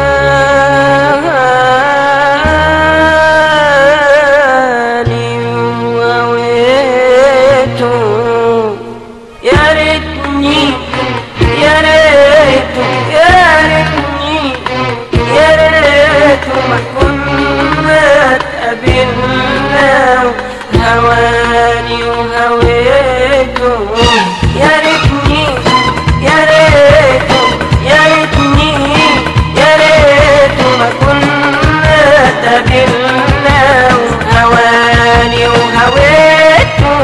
هواني وهويته يا ريتني يا ريته يا ريتني يا ريته ما كنا اتقابلنا هواني وهويته يا ريتني يا ريته يا ريتني يا ريته ما كنا اتقابلنا هواني وهويته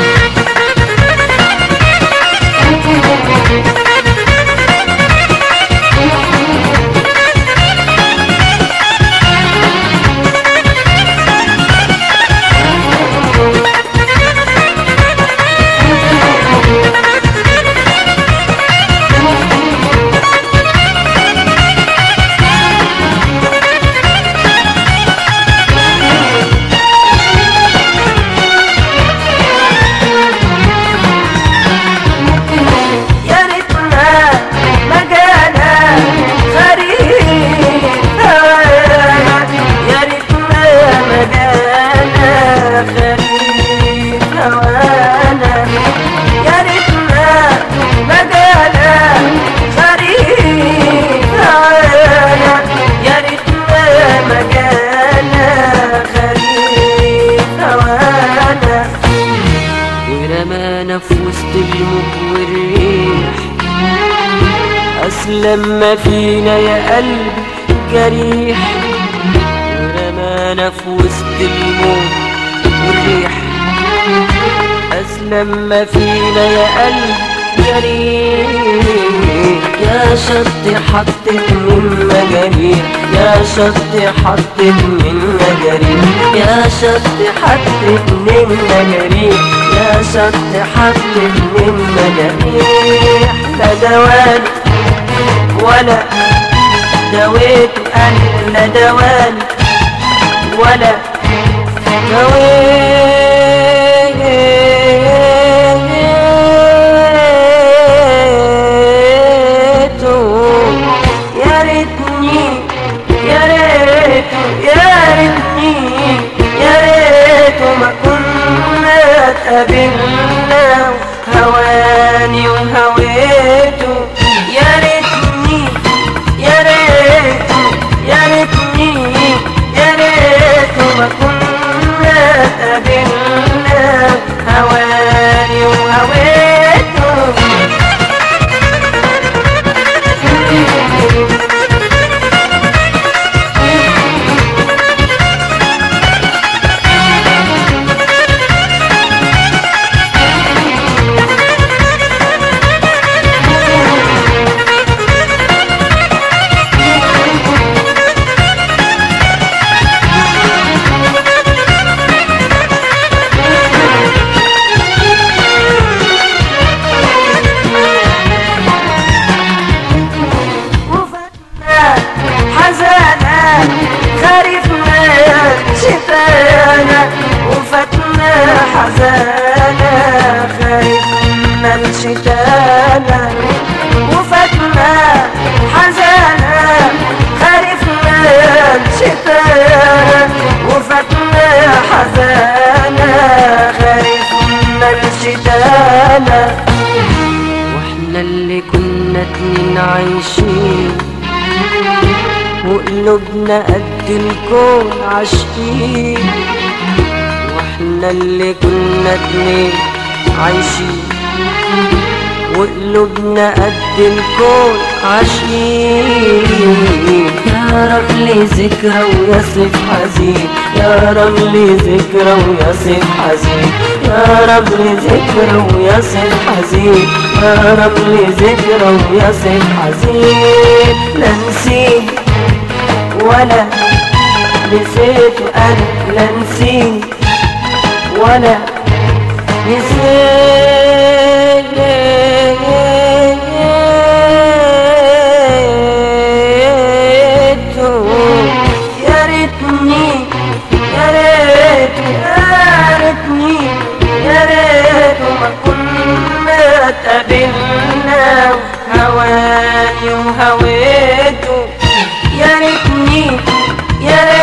يا ريتنا ما جانا غريب هوانا يا ريتنا ما جانا غريب هوانا يا ريتنا ما جانا غريب هوانا يا ريتنا ما جانا غريب هوانا ورمانا في وسط الموت والريح أسلم ما فينا يا قلب جريح ورمانا في وسط الموت والريح أسلم ما فينا يا قلب جريح يا شط حطت من مجاريح يا شط حطت من مجاريح يا شط حطت من مجاريح يا شط حطت من مجاريح لا دواني ولا دويت أنا لا دواني ولا دويته يا ريتني يا ريته يا ريتني يا ريته ما كنا اتقابلنا هواني وهويته يا ريتني يا ريته يا ريتني يا ريته ما كنا اتقابلنا هواني وهويته وفتنا حزانا خريفنا شتانا وفتنا حزانا خريفنا الشتانا وفتنا حزانا خريفنا الشتانا وفتنا حزانا خريفنا الشتانا واحنا اللي كنا اتنين عايشين وقلوبنا قد الكون عاشقين واحنا اللي كنا اتنين عايشين وقلوبنا قد الكون عاشقين يا رب لي ذكرى ويصف حزين يا رب لي ذكرى ويصف حزين يا رب لي ذكرى ويصف حزين يا رب لي ذكرى ويصف حزين لا نسيت ولا نسيت أنا لا نسيت ولا نسيته يا ريتني يا ريت يا ريتني يا ريت ما كنا اتقابلنا هواني وهويته يا ريتني يا